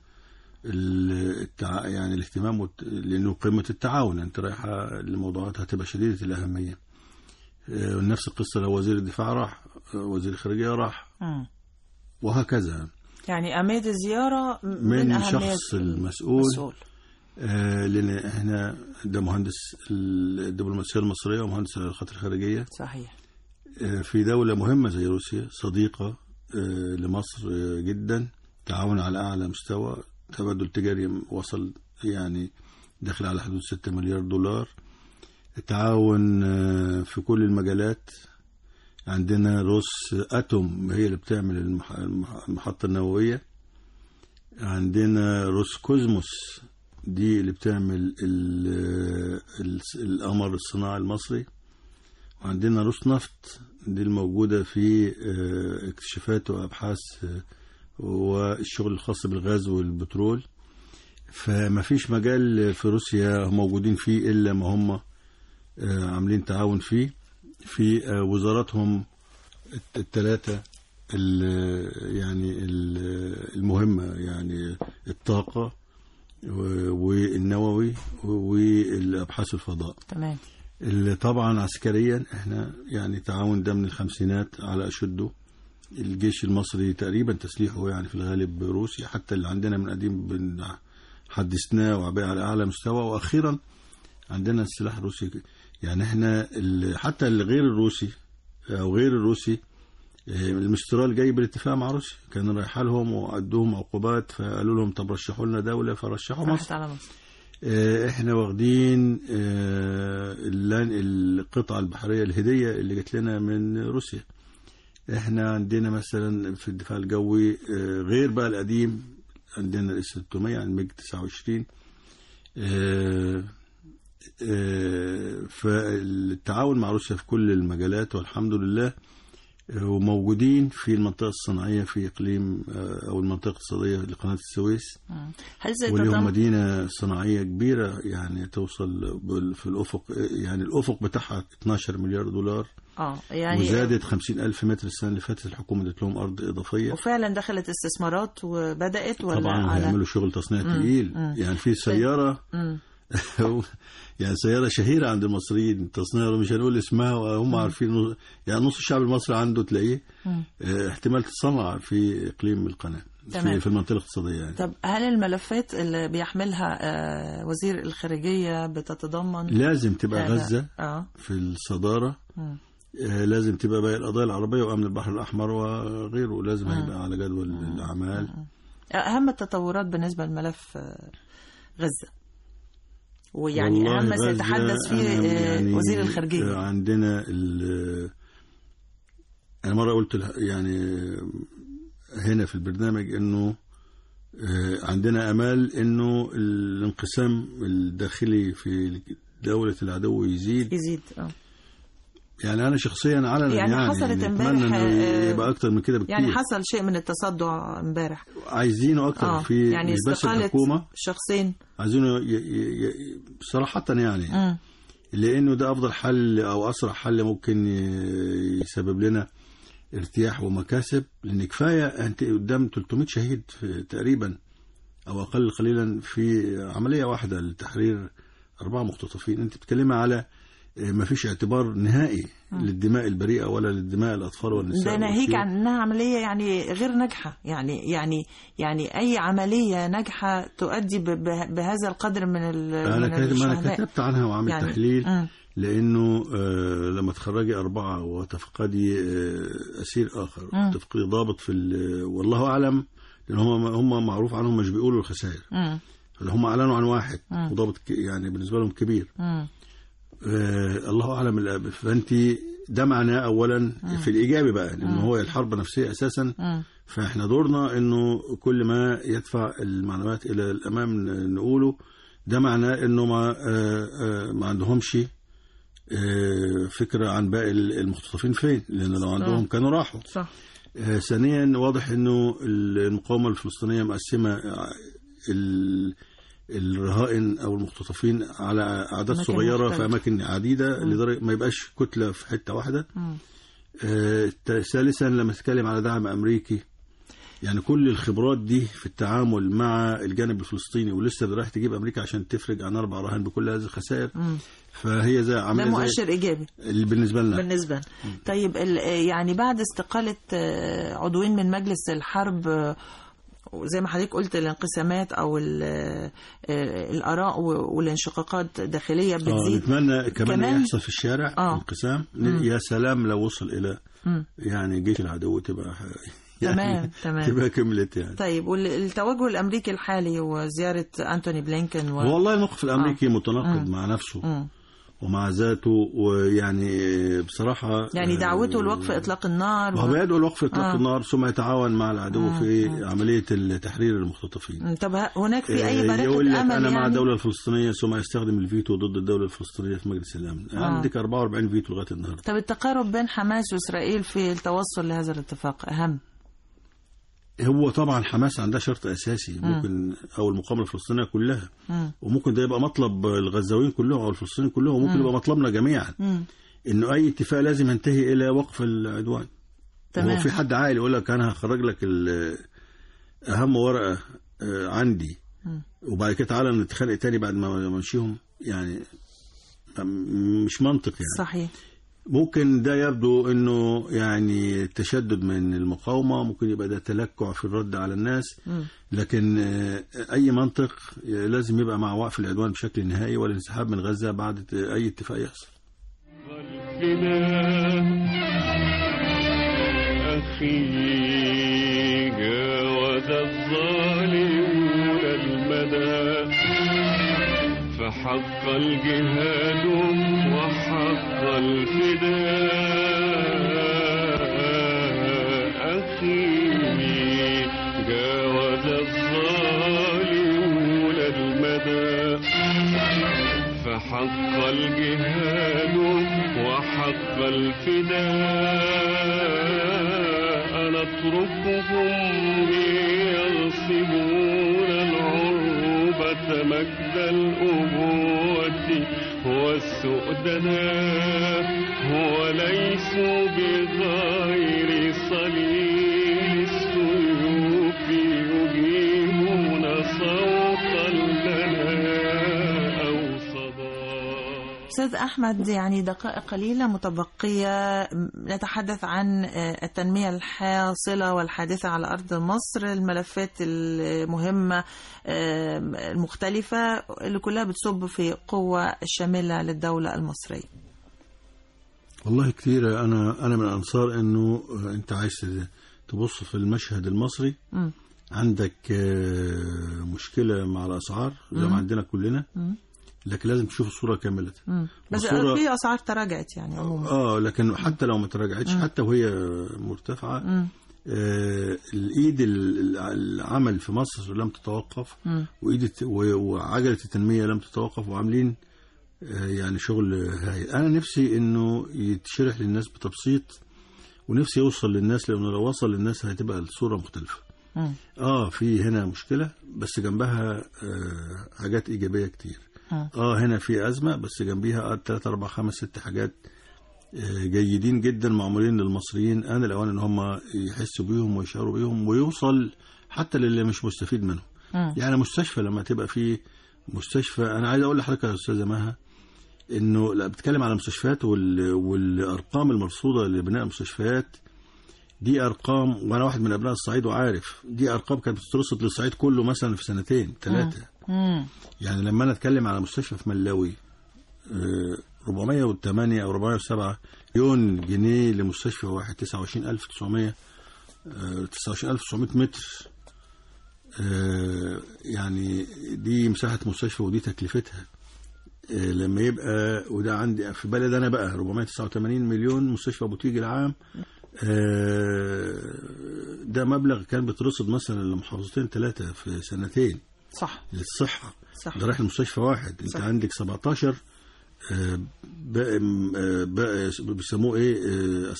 التع... يعني الاهتمام والت... لانه قمه التعاون انت رايحه لموضوعات هتبقى شديده الاهميه آه، ونفس القصه لو وزير الدفاع راح آه، وزير الخارجيه راح مم. وهكذا يعني أهمية الزيارة من, من أهمية شخص المسؤول المسؤول آه، لان احنا ده مهندس الدبلوماسيه المصريه ومهندس العلاقات الخارجيه صحيح آه، في دوله مهمه زي روسيا صديقه آه، لمصر آه، جدا تعاون على اعلى مستوى تبادل تجاري وصل يعني داخل على حدود 6 مليار دولار التعاون آه، في كل المجالات عندنا روس اتوم هي اللي بتعمل المح- المح- المحطه النوويه عندنا روس كوزموس دي اللي بتعمل ال- ال- القمر الصناعي المصري وعندنا روس نفط دي الموجودة في آه، اكتشافات وأبحاث آه، والشغل الخاص بالغاز والبترول فما فيش مجال في روسيا موجودين فيه إلا ما هم آه، عاملين تعاون فيه في آه، وزاراتهم الثلاثة يعني ال- المهمة يعني الطاقة و- والنووي والأبحاث الفضاء تمام اللي طبعا عسكريا احنا يعني تعاون ده من الخمسينات على أشده الجيش المصري تقريبا تسليحه يعني في الغالب روسي حتى اللي عندنا من قديم بن- حدثناه وعباء على أعلى مستوى وأخيرا عندنا السلاح الروسي يعني احنا ال- حتى اللي غير الروسي أو غير الروسي اه، المسترال جاي بالاتفاق مع روسيا كان رايح لهم وعدوهم عقوبات فقالوا لهم طب رشحوا لنا دولة فرشحوا مصر راحت على مصر آه، احنا واخدين آه، اللان القطعة البحرية الهدية اللي جت لنا من روسيا احنا عندنا مثلا في الدفاع الجوي آه، غير بقى القديم عندنا الاس 600 عن ميج 29 آه، آه، فالتعاون مع روسيا في كل المجالات والحمد لله آه، وموجودين في المنطقة الصناعية في إقليم آه، أو المنطقة الاقتصادية لقناة السويس هل واليوم سيتضمن مدينة صناعية كبيرة يعني توصل بال- في الأفق يعني الأفق بتاعها 12 مليار دولار اه يعني وزادت 50 ألف متر السنة اللي فاتت الحكومة ادت لهم أرض إضافية وفعلا دخلت استثمارات وبدأت ولا طبعا على هيعملوا شغل تصنيع تقيل مم. يعني في سيارة مم. يعني سيارة شهيرة عند المصريين تصنيع مش هنقول اسمها وهم عارفين نص- يعني نص الشعب المصري عنده تلاقيه مم. اه، احتمال تتصنع في إقليم القناة تمام. في, في المنطقة الاقتصادية يعني طب هل الملفات اللي بيحملها آه، وزير الخارجية بتتضمن لازم تبقى هذا- غزة اه في الصدارة مم. آه، لازم تبقى باقي القضايا العربية وأمن البحر الأحمر وغيره لازم هيبقى على جدول الأعمال أهم التطورات بالنسبة لملف آه، غزة ويعني والله أهم ما غزة سيتحدث فيه أنا آه، يعني وزير آه، الخارجية عندنا ال- أنا مرة قلت له- يعني هنا في البرنامج إنه آه، عندنا أمال إنه الانقسام الداخلي في دولة العدو يزيد يزيد اه يعني أنا شخصيا علنا يعني يعني, حصلت يعني امبارح، أتمنى إنه آه، يبقى أكتر من كده بكتير يعني حصل شيء من التصدع امبارح عايزينه أكتر اه في يعني مش بس استقالة الحكومة شخصين عايزينه ي... ي... ي... صراحة يعني مم. لانه ده افضل حل او اسرع حل ممكن ي- يسبب لنا ارتياح ومكاسب لان كفايه انت قدام 300 شهيد في تقريبا او اقل قليلا في عمليه واحده لتحرير اربعه مختطفين انت بتتكلمي على ما فيش اعتبار نهائي للدماء البريئه ولا للدماء الاطفال والنساء ده ناهيك والشيوخ. عن انها عمليه يعني غير ناجحه يعني يعني يعني اي عمليه ناجحه تؤدي ب- ب- بهذا القدر من ال انا من كاتب ما انا الشهداء. كتبت عنها وعامل يعني- تحليل مم. لانه آه لما تخرجي اربعه وتفقدي آه اسير اخر مم. تفقدي ضابط في ال- والله اعلم لان هم هم معروف عنهم مش بيقولوا الخسائر مم. هم اعلنوا عن واحد مم. وضابط ك- يعني بالنسبه لهم كبير مم. آه الله اعلم الأب. فانت ده معناه اولا في الايجابي بقى لان هو الحرب نفسيه اساسا مم. فاحنا دورنا انه كل ما يدفع المعلومات الى الامام ن- نقوله ده معناه انه ما آه، آه، ما عندهمش آه، فكره عن باقي المختطفين فين لان لو عندهم كانوا راحوا صح آه، ثانيا واضح انه المقاومه الفلسطينيه مقسمه آه، ال- الرهائن او المختطفين على اعداد أماكن صغيره في مختلفة. اماكن عديده لدرجه ما يبقاش كتله في حته واحده مم. آه، ت- ثالثا لما تتكلم على دعم امريكي يعني كل الخبرات دي في التعامل مع الجانب الفلسطيني ولسه رايح تجيب امريكا عشان تفرج عن اربع رهان بكل هذه الخسائر مم. فهي زي ده عمليه زي مؤشر ايجابي اللي بالنسبه لنا بالنسبة لنا. طيب ال- يعني بعد استقالة آه، عضوين من مجلس الحرب آه، زي ما حضرتك قلت الانقسامات او ال- آه، الاراء و- والانشقاقات الداخليه اه بتزيد نتمنى كمان, كمان- يحصل في الشارع آه. انقسام يا سلام لو وصل الى مم. يعني جيش العدو تبقى تمام، تمام. تبقى كملت يعني طيب والتوجه الامريكي الحالي وزياره انتوني بلينكن و... والله الموقف الامريكي متناقض مع نفسه مم. ومع ذاته ويعني بصراحه يعني آه، دعوته لوقف اطلاق النار هو و... بيدعو لوقف اطلاق آه. النار ثم يتعاون مع العدو في عمليه تحرير المختطفين مم. طب ه- هناك في اي آه، يقول بريقه لك امل انا مع يعني الدوله الفلسطينيه ثم يستخدم الفيتو ضد الدوله الفلسطينيه في مجلس الامن آه. عندك 44 فيتو لغايه النهارده طب التقارب بين حماس واسرائيل في التوصل لهذا الاتفاق اهم هو طبعا حماس عندها شرط اساسي ممكن او المقاومه الفلسطينيه كلها مم. وممكن ده يبقى مطلب الغزاويين كلهم او الفلسطينيين كلهم وممكن يبقى مطلبنا جميعا مم. انه اي اتفاق لازم ينتهي الى وقف العدوان تمام. هو في حد عاقل يقول لك انا هخرج لك ال- اهم ورقه آه، عندي وبعد كده تعالى نتخانق تاني بعد ما نمشيهم يعني م- مش منطق يعني صحيح ممكن ده يبدو انه يعني تشدد من المقاومه ممكن يبقى ده تلكع في الرد على الناس لكن آه، اي منطق لازم يبقى مع وقف العدوان بشكل نهائي والانسحاب من غزه بعد اي اتفاق يحصل أخي جاوز الظالمون المدى فحق الجهاد وحق الفداء أخي جاوز الظالمون المدى فحق الجهاد وحق الفداء نتركهم يغصبون العروبة مجد الأبوة والسؤدناء وليسوا بغير صليل السيوف يجيبون صوتا لنا أو صدى استاذ احمد يعني دقائق قليله متبقيه نتحدث عن آه، التنميه الحاصله والحادثه على ارض مصر الملفات المهمه آه، المختلفه اللي كلها بتصب في قوه الشامله للدوله المصريه والله كتير انا انا من انصار انه انت عايز تبص في المشهد المصري مم. عندك آه، مشكله مع الاسعار زي ما عندنا كلنا لكن لازم تشوف الصوره كامله مم. بس والصورة- في اسعار تراجعت يعني عموما اه لكن حتى لو ما تراجعتش حتى وهي مرتفعه مم. آه الايد ال- ال- العمل في مصر لم تتوقف مم. وايد الت- و- وعجله التنميه لم تتوقف وعاملين آه يعني شغل هايل انا نفسي انه يتشرح للناس بتبسيط ونفسي يوصل للناس لانه لو وصل للناس هتبقى الصوره مختلفه مم. اه في هنا مشكله بس جنبها آه حاجات ايجابيه كتير مم. اه هنا في ازمه بس جنبيها 3 4 5 6 حاجات آه، جيدين جدا معمولين للمصريين ان الاوان ان هم يحسوا بيهم ويشعروا بيهم ويوصل حتى للي مش مستفيد منهم مم. يعني مستشفى لما تبقى في مستشفى انا عايز اقول لحضرتك يا استاذه مها انه لا بتكلم على المستشفيات وال... والارقام المرصوده لبناء المستشفيات دي ارقام وانا واحد من ابناء الصعيد وعارف دي ارقام كانت بتترصد للصعيد كله مثلا في سنتين ثلاثه مم. يعني لما انا اتكلم على مستشفى في ملاوي آه، 408 او 407 مليون جنيه لمستشفى واحد 29900 آه، 29900 متر آه، يعني دي مساحة مستشفى ودي تكلفتها آه، لما يبقى وده عندي في بلد انا بقى 489 مليون مستشفى بوتيج العام آه، ده مبلغ كان بيترصد مثلا لمحافظتين ثلاثه في سنتين صح للصحه صح ده رايح لمستشفى واحد انت صح. عندك 17 آه، بقى آه، بقى بيسموه ايه آه،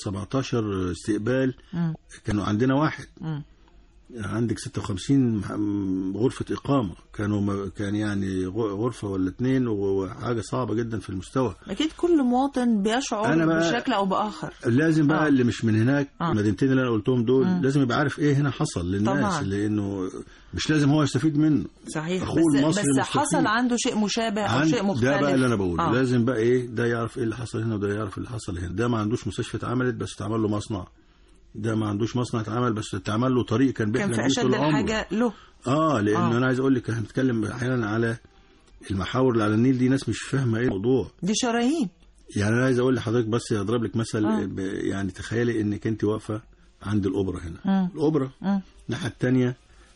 17 استقبال مم. كانوا عندنا واحد مم. عندك 56 مح- م- غرفة إقامة كانوا م- كان يعني غ- غرفة ولا اتنين وحاجة صعبة جدا في المستوى اكيد كل مواطن بيشعر أنا بقى- بشكل او باخر لازم بقى آه. اللي مش من هناك آه. المدينتين اللي انا قلتهم دول مم. لازم يبقى عارف ايه هنا حصل للناس طبعاً. لانه مش لازم هو يستفيد منه صحيح أخوه بس المصري بس مستفيد. حصل عنده شيء مشابه او عن- شيء مختلف ده بقى اللي انا بقوله آه. لازم بقى ايه ده يعرف ايه اللي حصل هنا وده يعرف اللي حصل هنا ده ما عندوش مستشفى اتعملت بس اتعمل له مصنع ده ما عندوش مصنع اتعمل بس اتعمل له طريق كان كان بيحلم في بيه اشد طول عمره الحاجه له اه لان آه. انا عايز اقول لك احنا بنتكلم احيانا على المحاور اللي على النيل دي ناس مش فاهمه ايه الموضوع دي شرايين يعني انا عايز اقول لحضرتك بس اضرب لك مثل آه. ب- يعني تخيلي انك انت واقفه عند الاوبرا هنا مم. الاوبرا مم. الناحيه الثانيه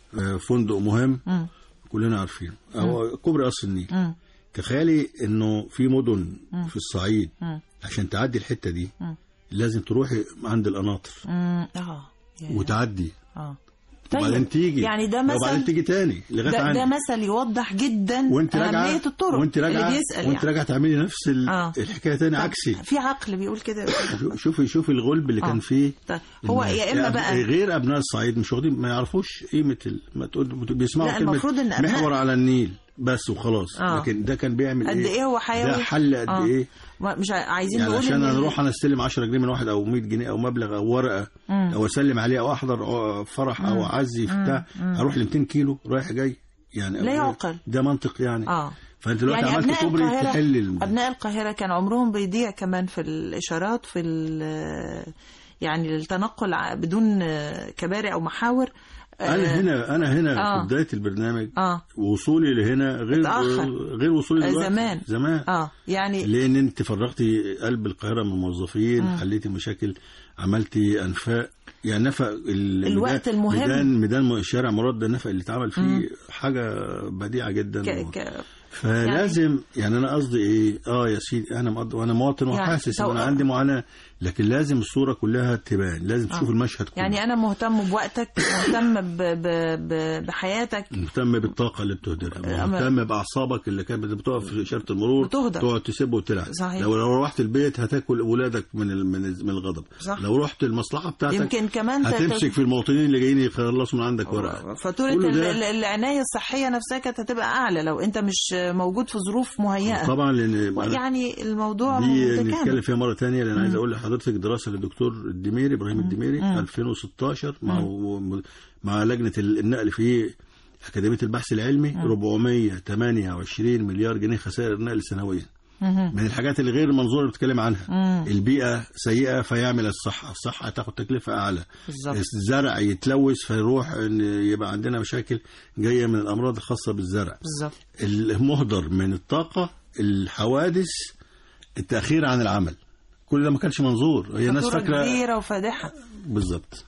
فندق مهم مم. كلنا عارفينه او كوبري قصر النيل مم. تخيلي انه في مدن في الصعيد مم. عشان تعدي الحته دي مم. لازم تروحي عند القناطر مم. اه يا- وتعدي اه وبعدين تيجي يعني ده وبعدين مثل تيجي تاني لغايه ده, عندي ده مثل يوضح جدا وانت راجعه اهميه الطرق وانت راجعه اللي بيسال وانت يعني. راجعه تعملي نفس ال- آه. الحكايه تاني عكسي في عقل بيقول كده شو- شوفي شوفي الغلب اللي آه. كان فيه طيب هو الناس. يا اما يعني بقى غير ابناء الصعيد مش واخدين ما يعرفوش قيمه ال... ما تقول بيسمعوا لا، كلمه المفروض إن أبناء- محور على النيل بس وخلاص آه. لكن ده كان بيعمل قد ايه هو حيوي ده حل قد آه. ايه ما- مش ع- عايزين يعني نقول عشان إن انا ال- اروح انا استلم 10 جنيه من واحد او 100 جنيه او مبلغ او ورقه مم. او اسلم عليه او احضر فرح او اعزي في بتاع اروح ل 200 كيلو رايح جاي يعني لا أو- يعقل. ده منطق يعني اه فانت دلوقتي يعني عملت ابناء كوبري القاهره تحل الم- ابناء القاهره كان عمرهم بيضيع كمان في الاشارات في ال- يعني التنقل ع- بدون آه، كباري او محاور آه، انا هنا انا هنا آه. في بدايه البرنامج اه وصولي لهنا غير اتأخر. غير وصولي آه، دلوقتي زمان. زمان اه يعني لان انت فرغتي قلب القاهره من الموظفين حليتي مشاكل عملتي انفاق يعني نفق ال- الوقت ميدان- المهم. ميدان ميدان شارع مراد ده النفق اللي اتعمل فيه حاجه بديعه جدا ك... و... ك... فلازم يعني انا قصدي ايه اه يا سيدي انا مقض... وانا مواطن يعني وحاسس تو- ان انا عندي معاناه لكن لازم الصوره كلها تبان لازم تشوف المشهد كله يعني انا مهتم بوقتك مهتم ب... ب... ب... بحياتك مهتم بالطاقه اللي بتهدرها أما- مهتم باعصابك اللي كانت بتقف في اشاره المرور بتهدر. تقعد تسيبه وتلعب صحيح. لو لو روحت البيت هتاكل اولادك من ال- من ال- من الغضب صح. لو رحت المصلحه بتاعتك يمكن كمان ت- هتمسك في المواطنين اللي جايين يخلصوا من عندك ورقه فاتورة كله ال- ده- ال- العناية الصحية نفسها كانت هتبقى أعلى لو أنت مش موجود في ظروف مهيئة طبعا لان أنا- يعني الموضوع دي نتكلم متكامل فيها مره تانية لان عايز اقول لحضرتك دراسه للدكتور الدميري ابراهيم الدميري 2016 مع مع لجنه النقل في اكاديميه البحث العلمي 428 مليار جنيه خسائر نقل سنويا من الحاجات اللي غير المنظور اللي بتكلم عنها البيئه سيئه فيعمل الصحه الصحه تاخد تكلفه اعلى بالظبط. الزرع يتلوث فيروح ان يبقى عندنا مشاكل جايه من الامراض الخاصه بالزرع بالظبط المهدر من الطاقة الحوادث التأخير عن العمل كل ده ما كانش منظور هي الناس فاتورة فاكرة كبيرة وفادحة بالظبط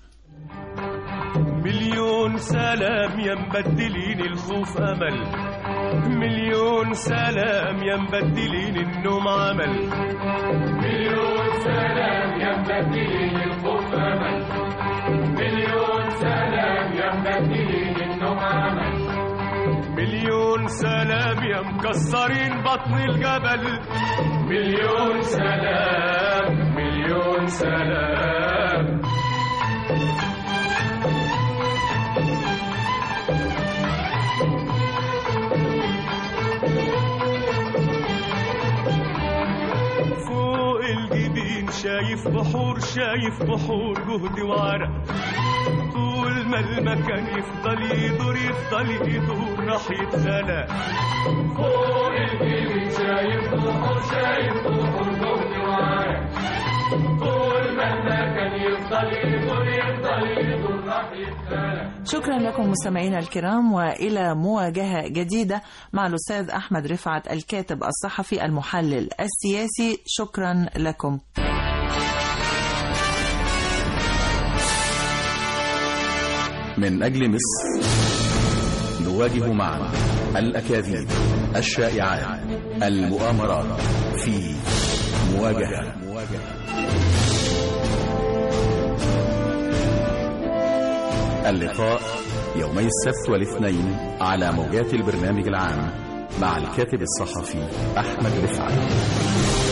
مليون سلام يا مبدلين الخوف امل مليون سلام يا مبدلين النوم عمل مليون سلام يا مبدلين الخوف امل مليون سلام يا مبدلين النوم عمل مليون سلام يا مكسرين بطن الجبل مليون سلام مليون سلام فوق الجبين شايف بحور شايف بحور جهد وعرق طول ما المكان يفضل يدور يفضل يدور راح يتخلق فوق الجبين شايف بحور شايف بحور جهد وعرق طول ما المكان يفضل يدور يفضل يدور راح يتخلق شكرا لكم مستمعينا الكرام وإلى مواجهة جديدة مع الأستاذ أحمد رفعت الكاتب الصحفي المحلل السياسي شكرا لكم من أجل مصر نواجه معا الأكاذيب الشائعات المؤامرات في مواجهة اللقاء يومي السبت والاثنين على موجات البرنامج العام مع الكاتب الصحفي أحمد رفعت